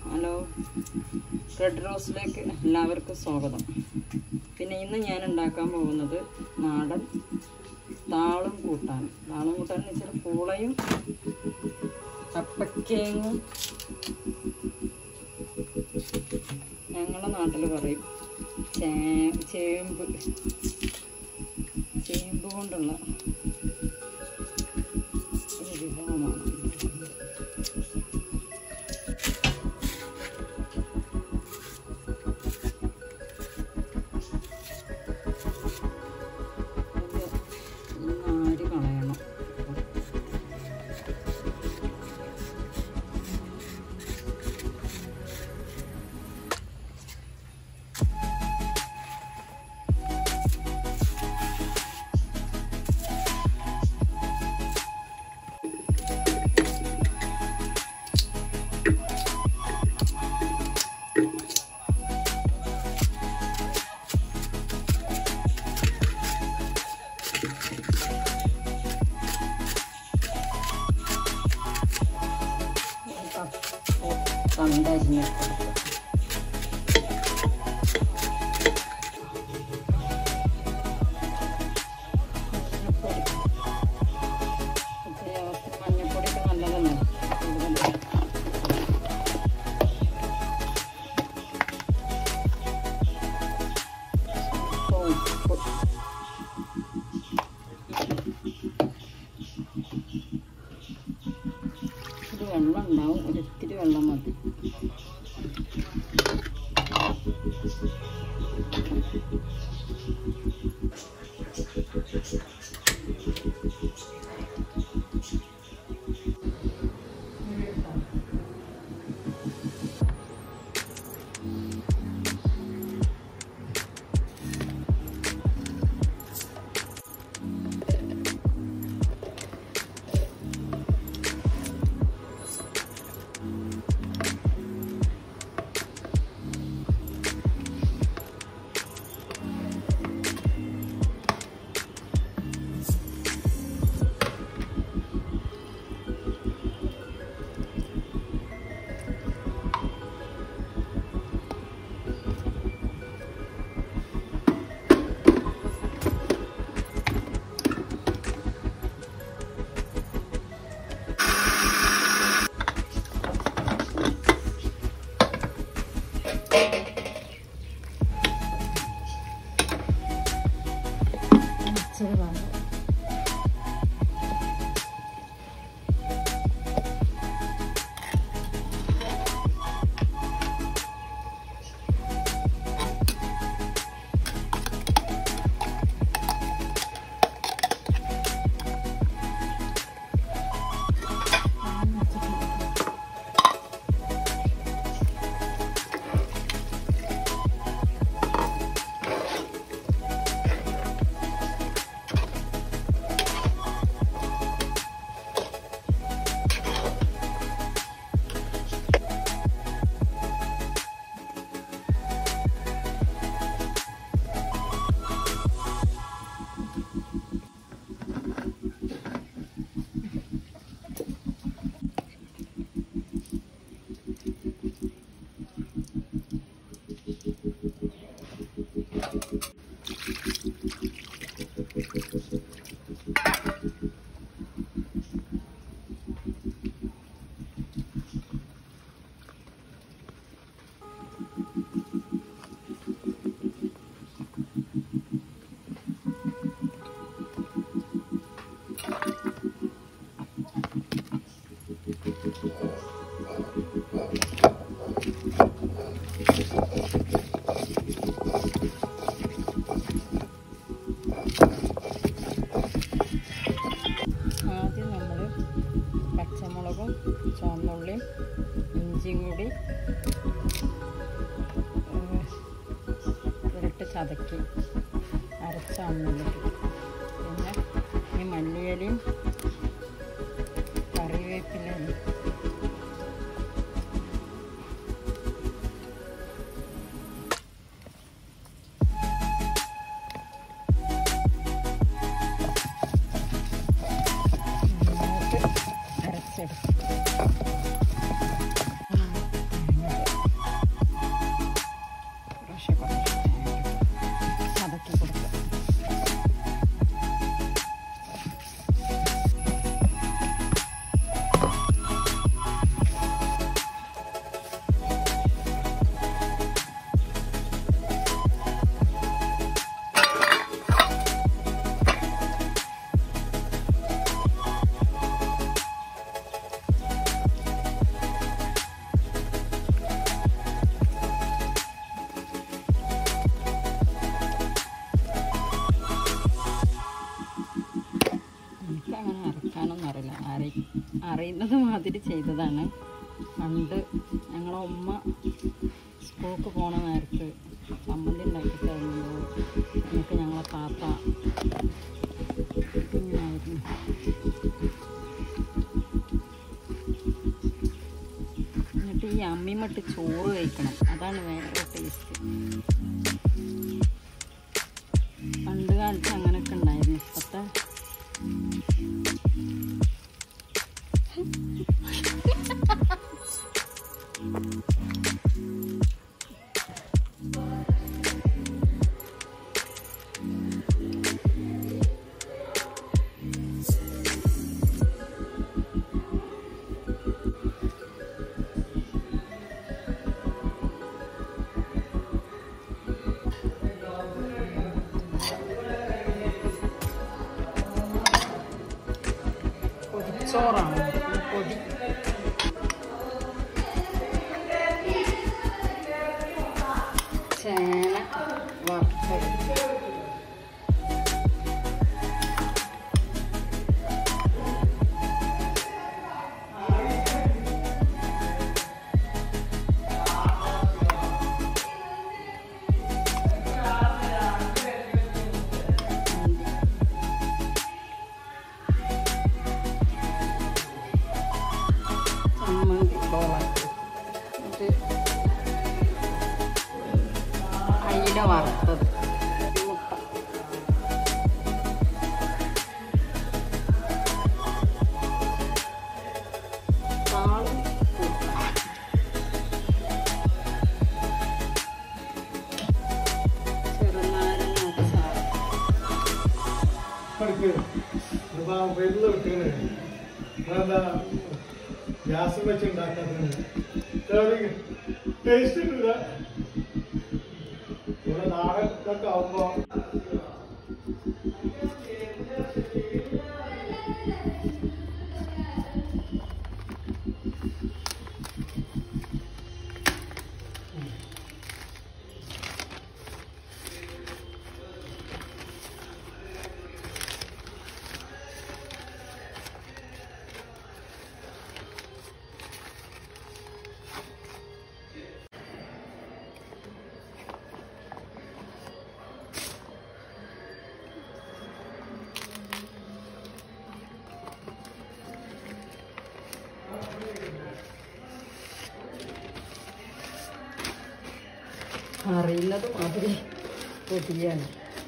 Hello red റോസിലേക്ക് എല്ലാവർക്കും സ്വാഗതം പിന്നെ ഇന്ന് ഞാൻ ഉണ്ടാക്കാൻ പോകുന്നത് നാടൻ താളും കൂട്ടാൻ താളും കൂട്ടാൻ എന്ന് വെച്ചാൽ പൂളയും കപ്പക്കേങ്ങും ഞങ്ങളുടെ നാട്ടിൽ പറയും ചേ ചേമ്പ് ചേമ്പ് കൊണ്ടുള്ള ഒരു വിഭവമാണ് ഇത് ഈ നാര് കളയണം കണ്ടരിഞ്ഞ് കൊടുക്കുക മഞ്ഞപ്പൊടിയൊക്കെ നല്ലതന്നെ കൂടുതൽ ഉപ്പ് ഒരു വെള്ളം ഉണ്ടാവും ഒരു ഇത്തിരി വെള്ളം മതി ഇച്ചിരി വെള്ളം ആദ്യം നമ്മൾ പച്ചമുളകും ചുവന്നുള്ളിയും ഇഞ്ചിയും കൂടി ഏഹ്, ഇരട്ട് ചതക്കി അരച്ചാന്നിട്ട് പിന്നെ ഈ മല്ലിയിലയും കറിവേപ്പിലയും നന്നായിട്ട് അരച്ചെടുക്കും അറിയുന്നത് മാതിരി ചെയ്തതാണ് പണ്ട് ഞങ്ങളെ ഉമ്മ സ്കൂൾക്ക് പോണ നേരത്ത് ചമ്മന്തി ഉണ്ടാക്കി തരുമ്പോൾ എനിക്ക് ഞങ്ങളെ താത്ത ഇങ്ങനെയായിരുന്നു എന്നിട്ട് ഈ അമ്മിമട്ട് ചോറ് കഴിക്കണം അതാണ് വേറെ ടേസ്റ്റ് പണ്ട് കാലത്ത് അങ്ങനെയൊക്കെ ഉണ്ടായിരുന്നു ഇപ്പത്തെ പൊതിച്ചോറാണ് ഈ പൊതി ചേന വറുത്തത് ചമ്മന്തി കോളാക്കി എന്നിട്ട് അയില വറുത്തത് മുട്ട താളും കൂട്ടാൻ. ചെറുനാരങ്ങ അച്ചാർ പഠിക്ക് ഇപ്പൊ വെള്ളം ഇട്ടിങ്ങനെ അതെന്താ ഗ്യാസ് വെച്ച് ഉണ്ടാക്കാത്തത് ടേസ്റ്റ് കിട്ടില്ല ഇവിടെ നാടൻ ഇതൊക്കെ ആവുമ്പോ അറിയുന്നത് മാതിരി പൊതിയാണ്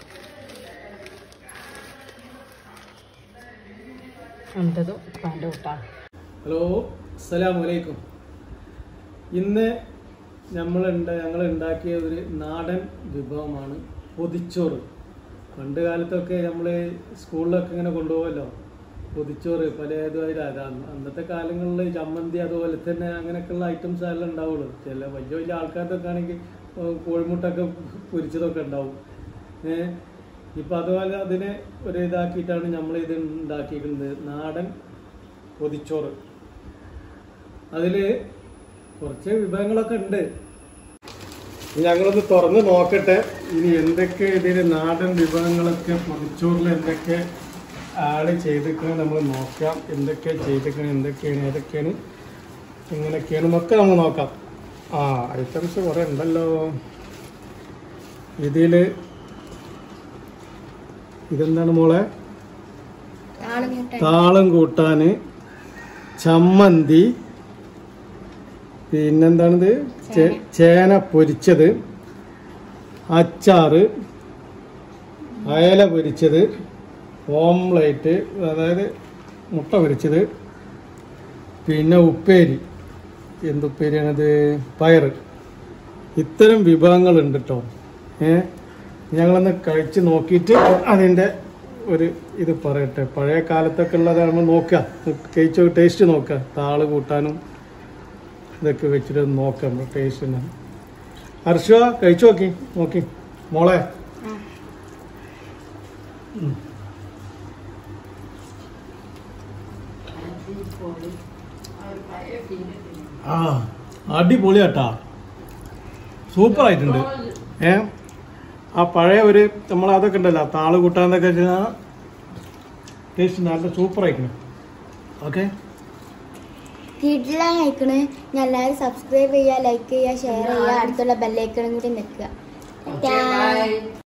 എൻ്റെതും ഉപ്പാൻ്റെ കൂട്ടാണ് ഹലോ അസ്സലാമു അലൈക്കും ഇന്ന് നമ്മൾ ഞങ്ങൾ ഉണ്ടാക്കിയ ഒരു നാടൻ വിഭവമാണ് പൊതിച്ചോറ് പണ്ട് കാലത്തൊക്കെ നമ്മൾ സ്കൂളിലൊക്കെ ഇങ്ങനെ കൊണ്ടുപോകല്ലോ പൊതിച്ചോറ് പല ഇതുമായിട്ട് അതാണ് അന്നത്തെ കാലങ്ങളിൽ ചമ്മന്തി അതുപോലെ തന്നെ അങ്ങനെയൊക്കെയുള്ള ഐറ്റംസ് എല്ലാം ഉണ്ടാവുള്ളൂ ചില വലിയ വലിയ ആൾക്കാർക്കൊക്കെ ആണെങ്കിൽ ഏഹ് കോഴിമുട്ടൊക്കെ പൊരിച്ചതൊക്കെ ഉണ്ടാവും ഏഹ് ഇപ്പം അതുപോലെ അതിനെ ഒരു ഇതാക്കിയിട്ടാണ് നമ്മൾ ഇത് ഉണ്ടാക്കിയിരിക്കുന്നത് നാടൻ പൊതിച്ചോറ് അതിൽ കുറച്ച് വിഭവങ്ങളൊക്കെ ഉണ്ട് ഞങ്ങളൊന്ന് തുറന്ന് നോക്കട്ടെ ഇനി എന്തൊക്കെ ഇതിൽ നാടൻ വിഭവങ്ങളൊക്കെ പൊതിച്ചോറിൽ എന്തൊക്കെ ആഡ് ചെയ്തിരിക്കണ നമ്മൾ നോക്കാം എന്തൊക്കെ ചെയ്തിരിക്കണ എന്തൊക്കെയാണ് ഏതൊക്കെയാണ് എങ്ങനെയൊക്കെയാണ് എന്നൊക്കെ നമ്മൾ നോക്കാം ആ ഐറ്റംസ് കുറേ ഉണ്ടല്ലോ ഇതിൽ ഇതെന്താണ് മോളെ താളം കൂട്ടാന് ചമ്മന്തി പിന്നെന്താണിത് ചേ- ചേന പൊരിച്ചത് അച്ചാറ് അയല പൊരിച്ചത് ഓംലേറ്റ് അതായത് മുട്ട പൊരിച്ചത് പിന്നെ ഉപ്പേരി എന്തുപ്പേരിയാണത് പയറ് ഇത്തരം വിഭവങ്ങളുണ്ട് കേട്ടോ ഏ ഞങ്ങളൊന്ന് കഴിച്ച് നോക്കിയിട്ട് അതിൻ്റെ ഒരു ഇത് പറയട്ടെ പഴയ കാലത്തൊക്കെ ഉള്ളത് നമ്മൾ നോക്കുക കഴിച്ച് ടേസ്റ്റ് നോക്കുക താള് കൂട്ടാനും ഇതൊക്കെ വെച്ചിട്ട് ഒന്ന് നോക്കാം നമ്മൾ ടേസ്റ്റ് ഉണ്ടാകും ഹർഷ കഴിച്ചു നോക്കി നോക്കി മോളെ ഉം. ആ അടിപൊളിയാട്ടാ സൂപ്പർ ആയിട്ടുണ്ട് ഏ ആ പഴയ ഒരു നമ്മൾ അതൊക്കെ ഉണ്ടല്ലോ താള് കൂട്ടാന്നൊക്കെ ടേസ്റ്റ് നല്ല സൂപ്പർ ആയിക്കണം ഓക്കെ കിടിലാണ് അയക്കണ് ഞാൻ എല്ലാവരും സബ്സ്ക്രൈബ് ചെയ്യുക ലൈക്ക് ചെയ്യുക ഷെയർ ചെയ്യുക അടുത്തുള്ള ബെല്ലൈക്കണും കൂടി നിൽക്കുക Okay, bye.